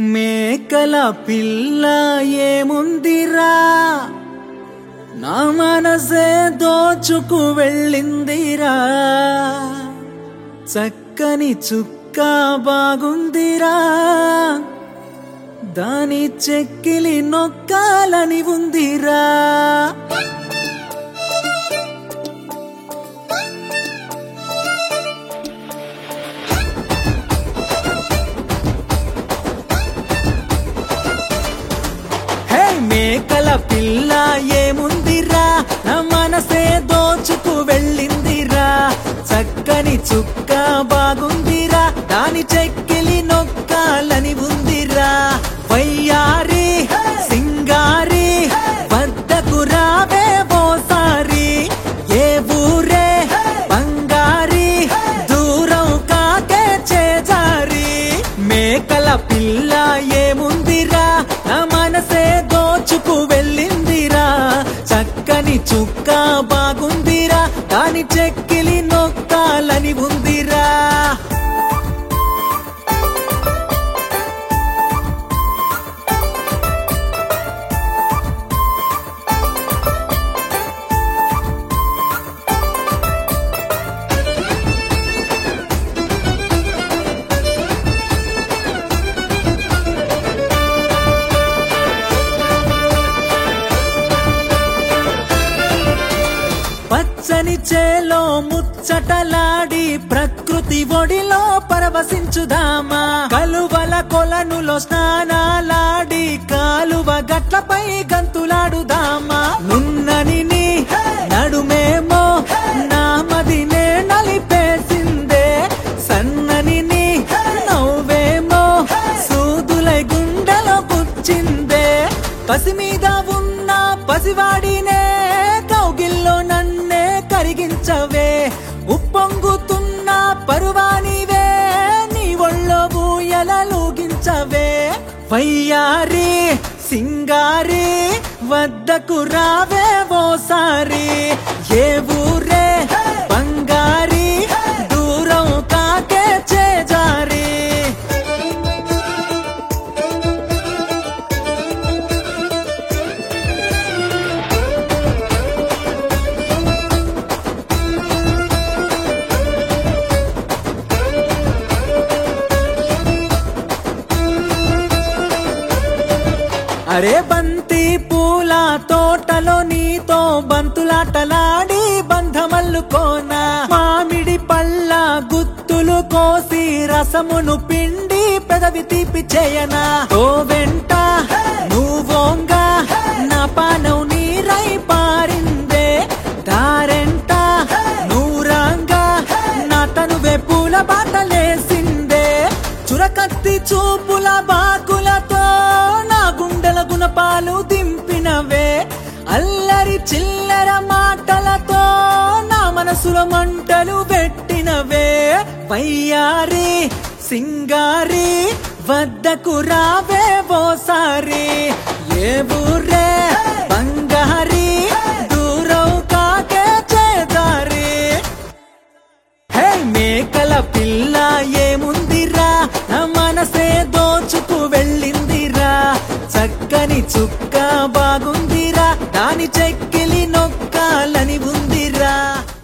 మేకల పిల్ల ఏముందిరా నా మనసే దోచుకు వెళ్ళిందిరా చక్కని చుక్క బాగుందిరా దాని చెక్కిలి నొక్కాలని ఉందిరా హే మేకల పిల్ల ఏముందిరా నా మనసే దోచుకు వెళ్ళిందిరా చక్కని చుక్క బాగుందిరా దాని చెక్కిలి నొక్కాలని ఉందిరా వయ్యారి సింగారి వద్దకు రావే ఓసారి ఏ ఊరే బంగారి దూరం కాకే చేజారి మేకల పిల్ల ఏముందిరా నా మనసే దోచుకు వెళ్ళిందిరా చక్కని చుక్క బాగుందిరా దాని చెక్కిలి నొక్కాలని ఉందిరా పచ్చని చేలో ముచ్చటలాడి ప్రకృతి ఒడిలో పరవశించుదామా కలువల కొలనులో స్నానాలాడి కాలువ గట్లపై గంతులాడుదామా నున్నని నీ నడుమేమో నామదినే నలిపేసిందే సన్నని నీ నవ్వేమో సూదులై గుండెలో గుచ్చిందే పసి మీద ఉన్న పసివాడినే కౌగిల్లో నన్నే కరిగించవే ఉప్పొంగుతున్న పరువానివే నీ ఒళ్ళో బూయలూగించవే వయ్యారి సింగారి వద్దకు రావే ఓసారి ఏ ఊరే బంగారి దూరం కాకే చేజారి అరే బంతి పూల తోటలో నీతో బంతులాటలాడి బంధమల్లుకోనా మామిడి పళ్ళ గుత్తులు కోసి రసమును పిండి పెదవి తీపి చేయనా ఓ వెంట నువ్వోంగా నా పానం నీరై పారిందే దారెంట నూరంగా నా తనువే పూల బాటలేసిందే చురకత్తి చూపుల బాకులతో నా గుండెల గుణపాలు దింపినవే అల్లరి చిల్లర మాటలతో నా మనసులో మంటలు పెట్టినవే వయ్యారి సింగారి వద్దకు రావే ఓసారి ఏ ఊరే బంగారి దూరం కాకే చేదారి హే మేకల పిల్ల ఏముందిరా నా మనసే దోచుకు వెళ్ళిందిరా చక్కని చుక్క బాగుందిరా దాని చెక్కిలి నొక్కాలని ఉందిరా